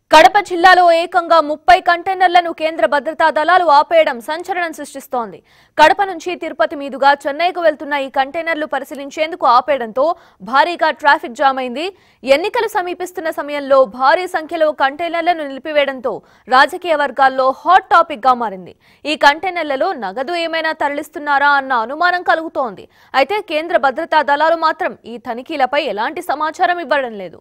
కడప జిల్లాలో ఏకంగా ముప్పై కంటైనర్లను కేంద్ర భద్రతా దళాలు ఆపేయడం సంచలనం సృష్టిస్తోంది కడప నుంచి తిరుపతి మీదుగా చెన్నైకు వెళ్తున్న ఈ కంటైనర్లు పరిశీలించేందుకు ఆపేయడంతో భారీగా ట్రాఫిక్ జామ్ అయింది ఎన్నికలు సమీపిస్తున్న సమయంలో భారీ సంఖ్యలో కంటైనర్లను నిలిపివేయడంతో రాజకీయ వర్గాల్లో హాట్ టాపిక్ గా మారింది ఈ కంటైనర్లలో నగదు ఏమైనా తరలిస్తున్నారా అన్న అనుమానం కలుగుతోంది అయితే కేంద్ర భద్రతా దళాలు మాత్రం ఈ తనిఖీలపై ఎలాంటి సమాచారం ఇవ్వడం లేదు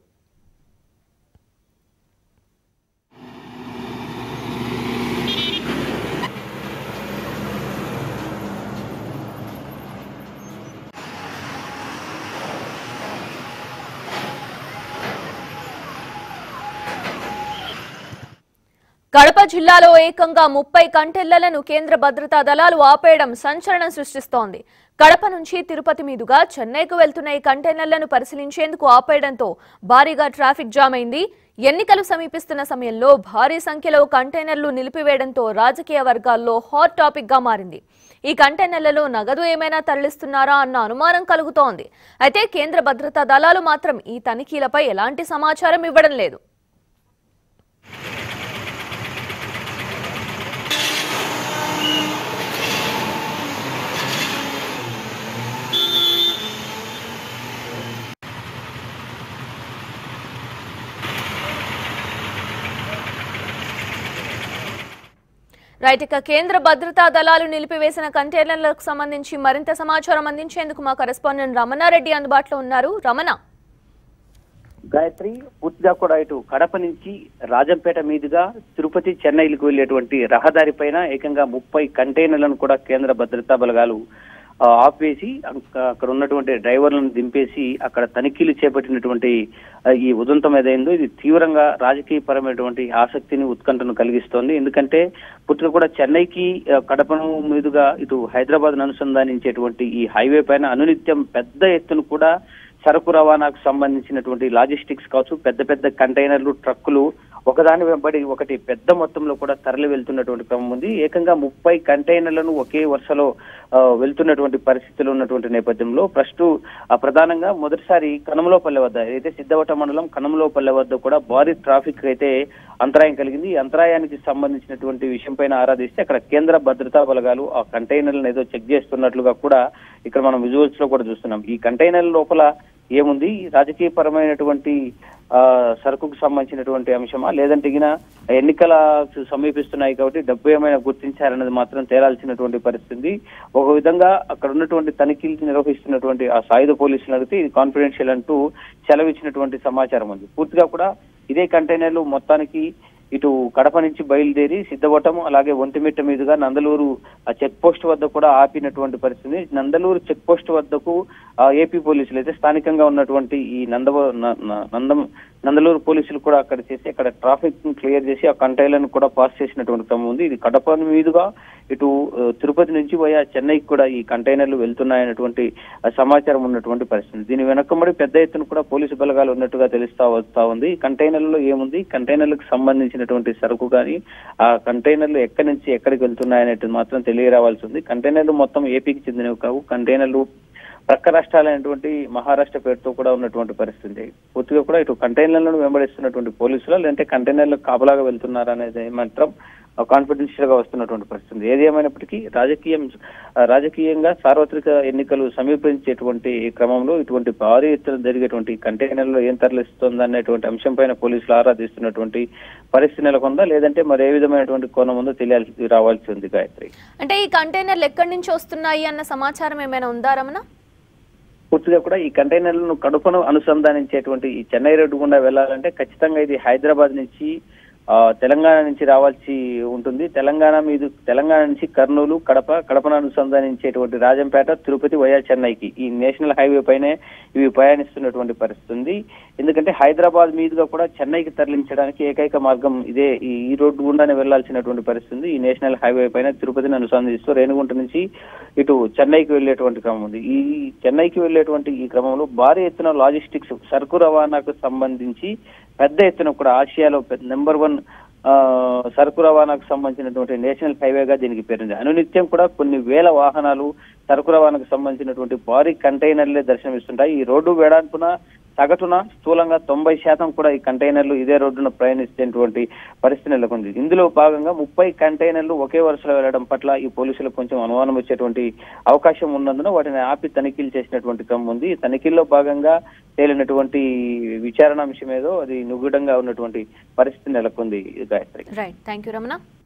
కడప జిల్లాలో ఏకంగా ముప్పై కంటైనర్లను కేంద్ర భద్రతా దళాలు ఆపేయడం సంచలనం సృష్టిస్తోంది కడప నుంచి తిరుపతి మీదుగా చెన్నైకు వెళ్తున్న ఈ కంటైనర్లను పరిశీలించేందుకు ఆపేయడంతో భారీగా ట్రాఫిక్ జామ్ అయింది ఎన్నికలు సమీపిస్తున్న సమయంలో భారీ సంఖ్యలో కంటైనర్లు నిలిపివేయడంతో రాజకీయ వర్గాల్లో హాట్ టాపిక్ గా మారింది ఈ కంటైనర్లలో నగదు ఏమైనా తరలిస్తున్నారా అన్న అనుమానం కలుగుతోంది అయితే కేంద్ర భద్రతా దళాలు మాత్రం ఈ తనిఖీలపై ఎలాంటి సమాచారం ఇవ్వడం లేదు రైట్ ఇక కేంద్ర భద్రతా దళాలు నిలిపివేసిన కంటైనర్లకు సంబంధించి మరింత సమాచారం అందించేందుకు మా కరెస్పాండెంట్ రమణారెడ్డి అందుబాటులో ఉన్నారు రమణ గాయత్రి పూర్తిగా కూడా ఇటు కడప నుంచి రాజంపేట మీదుగా తిరుపతి చెన్నైలకు వెళ్లేటువంటి రహదారి పైన ఏకంగా ముప్పై కంటైనర్లను కూడా కేంద్ర భద్రతా బలగాలు ఆ, ఆపేసి అక్క- అక్కడ ఉన్నటువంటి డ్రైవర్లను దింపేసి అక్కడ తనిఖీలు చేపట్టినటువంటి ఆ, ఈ ఉదంతం ఏదైందో ఇది తీవ్రంగా రాజకీయపరమైనటువంటి ఆసక్తిని ఉత్కంఠను కలిగిస్తోంది ఎందుకంటే పూర్తిగా కూడా చెన్నైకి ఆ, కడపను మీదుగా ఇటు హైదరాబాద్ అనుసంధానించేటువంటి ఈ హైవే పైన అనునిత్యం పెద్ద ఎత్తున కూడా సరుకు రవాణాకు సంబంధించినటువంటి లాజిస్టిక్స్ కావచ్చు పెద్ద పెద్ద కంటైనర్లు ట్రక్కులు ఒకదాని వెంబడి ఒకటి పెద్ద మొత్తంలో కూడా తరలి వెళ్తున్నటువంటి క్రమం ఉంది ఏకంగా ముప్పై కంటైనర్లను ఒకే వరుసలో ఆ, వెళ్తున్నటువంటి పరిస్థితులు ఉన్నటువంటి నేపథ్యంలో ప్రస్తుతం ఆ, ప్రధానంగా మొదటిసారి కనమలోపల్లె వద్ద ఏదైతే సిద్ధవట మండలం కనమలోపల్లె వద్ద కూడా భారీ ట్రాఫిక్ అయితే అంతరాయం కలిగింది ఈ అంతరాయానికి సంబంధించినటువంటి విషయం పైన ఆరాధిస్తే అక్కడ కేంద్ర భద్రతా బలగాలు ఆ కంటైనర్లను ఏదో చెక్ చేస్తున్నట్లుగా కూడా ఇక్కడ మనం విజువల్స్ లో కూడా చూస్తున్నాం ఈ కంటైనర్ లోపల ఏముంది రాజకీయపరమైనటువంటి ఆ సరుకుకు సంబంధించినటువంటి అంశమా లేదంటే గిన ఎన్నికల సమీపిస్తున్నాయి కాబట్టి డబ్బు ఏమైనా గుర్తించారన్నది మాత్రం తేలాల్సినటువంటి పరిస్థితి ఒక విధంగా అక్కడ ఉన్నటువంటి తనిఖీలు నిర్వహిస్తున్నటువంటి ఆ సాయుధ పోలీసులు అడిగితే ఇది కాన్ఫిడెన్షియల్ అంటూ సెలవిచ్చినటువంటి సమాచారం ఉంది పూర్తిగా కూడా ఇదే కంటైనర్లు మొత్తానికి ఇటు కడప నుంచి బయలుదేరి సిద్ధవటం అలాగే ఒంటిమిట్ట మీదుగా నందలూరు ఆ చెక్ పోస్ట్ వద్ద కూడా ఆపినటువంటి పరిస్థితి నందలూరు చెక్ పోస్ట్ వద్దకు ఆ, ఏపీ పోలీసులు అయితే స్థానికంగా ఉన్నటువంటి ఈ నందవ న- న- నందం నందలూరు పోలీసులు కూడా అక్కడ చేసి అక్కడ ట్రాఫిక్ క్లియర్ చేసి ఆ కంటైనర్ను కూడా పాస్ చేసినటువంటి క్రమం ఉంది ఇది కడప మీదుగా ఇటు ఆ, తిరుపతి నుంచి పోయా చెన్నైకి కూడా ఈ కంటైనర్లు వెళ్తున్నాయన్నటువంటి ఆ, సమాచారం ఉన్నటువంటి పరిస్థితి దీని వెనకబడి పెద్ద ఎత్తున కూడా పోలీసు బలగాలు ఉన్నట్టుగా తెలుస్తా వస్తా ఉంది ఈ కంటైనర్లో ఏముంది కంటైనర్లకు సంబంధించినటువంటి సరుకు కానీ ఆ కంటైనర్లు ఎక్కడి నుంచి ఎక్కడికి వెళ్తున్నాయనేది మాత్రం తెలియరావాల్సి ఉంది కంటైనర్లు మొత్తం ఏపీకి చెందినవి కావు కంటైనర్లు ప్రక్క రాష్ట్రాలైనటువంటి మహారాష్ట్ర పేరుతో కూడా ఉన్నటువంటి పరిస్థితి పూర్తిగా కూడా ఇటు కంటైనర్లను వెంబడిస్తున్నటువంటి పోలీసులు లేదంటే కంటైనర్లకు కాపలాగా వెళ్తున్నారా అనేది మాత్రం కాన్ఫిడెన్షియల్ గా వస్తున్నటువంటి పరిస్థితి ఏది ఏమైనప్పటికీ రాజకీయం ఆ, రాజకీయంగా సార్వత్రిక ఎన్నికలు సమీపించేటువంటి ఈ క్రమంలో ఇటువంటి భారీ ఎత్తున జరిగేటువంటి కంటైనర్లో ఏం తరలిస్తుంది అనేటువంటి అంశం పైన పోలీసులు ఆరాధిస్తున్నటువంటి పరిస్థితి నెలకొందా లేదంటే మరి ఏ విధమైనటువంటి కోణం ఉందో తెలియాల్సి రావాల్సి ఉంది గాయత్రి అంటే ఈ కంటైనర్లు ఎక్కడి నుంచి వస్తున్నాయి అన్న సమాచారం ఏమైనా ఉందా రమణ పూర్తిగా కూడా ఈ కంటైనర్లను కడుపును అనుసంధానించేటువంటి ఈ చెన్నై రోడ్డు గుండా వెళ్ళాలంటే ఖచ్చితంగా ఇది హైదరాబాద్ నుంచి ఆ, తెలంగాణ నుంచి రావాల్సి ఉంటుంది తెలంగాణ మీద తెలంగాణ నుంచి కర్నూలు కడప కడపను అనుసంధానించేటువంటి రాజంపేట తిరుపతి వయా చెన్నైకి ఈ నేషనల్ హైవే పైనే ఇవి ప్రయాణిస్తున్నటువంటి పరిస్థితి ఉంది ఎందుకంటే హైదరాబాద్ మీదుగా కూడా చెన్నైకి తరలించడానికి ఏకైక మార్గం ఇదే ఈ ఈ రోడ్డు గుండానే వెళ్లాల్సినటువంటి పరిస్థితి ఉంది ఈ నేషనల్ హైవే పైన తిరుపతిని అనుసంధిస్తూ రేణిగుంట నుంచి ఇటు చెన్నైకి వెళ్లేటువంటి క్రమం ఉంది ఈ చెన్నైకి వెళ్లేటువంటి ఈ క్రమంలో భారీ ఎత్తున లాజిస్టిక్స్ సరుకు రవాణాకు సంబంధించి పెద్ద ఎత్తున కూడా ఆసియాలో నెంబర్ వన్ ఆ, సరుకు రవాణాకు సంబంధించినటువంటి నేషనల్ హైవేగా దీనికి పేరుంది అనునిత్యం కూడా కొన్ని వేల వాహనాలు సరుకు రవాణాకు సంబంధించినటువంటి భారీ కంటైనర్లే దర్శనమిస్తుంటాయి ఈ రోడ్డు వేడాంపున సగటున స్థూలంగా తొంభై శాతం కూడా ఈ కంటైనర్లు ఇదే రోడ్డున ప్రయాణిస్తున్నటువంటి పరిస్థితి నెలకొంది ఇందులో భాగంగా ముప్పై కంటైనర్లు ఒకే వరుసలో వెళ్ళడం పట్ల ఈ పోలీసులకు కొంచెం అనుమానం వచ్చేటువంటి అవకాశం ఉన్నందున వాటిని ఆపి తనిఖీలు చేసినటువంటి క్రమం ఉంది ఈ తనిఖీల్లో భాగంగా తేలినటువంటి విచారణ అంశం ఏదో అది నుగుడంగా ఉన్నటువంటి పరిస్థితి నెలకొంది Gayatri right thank you Ramana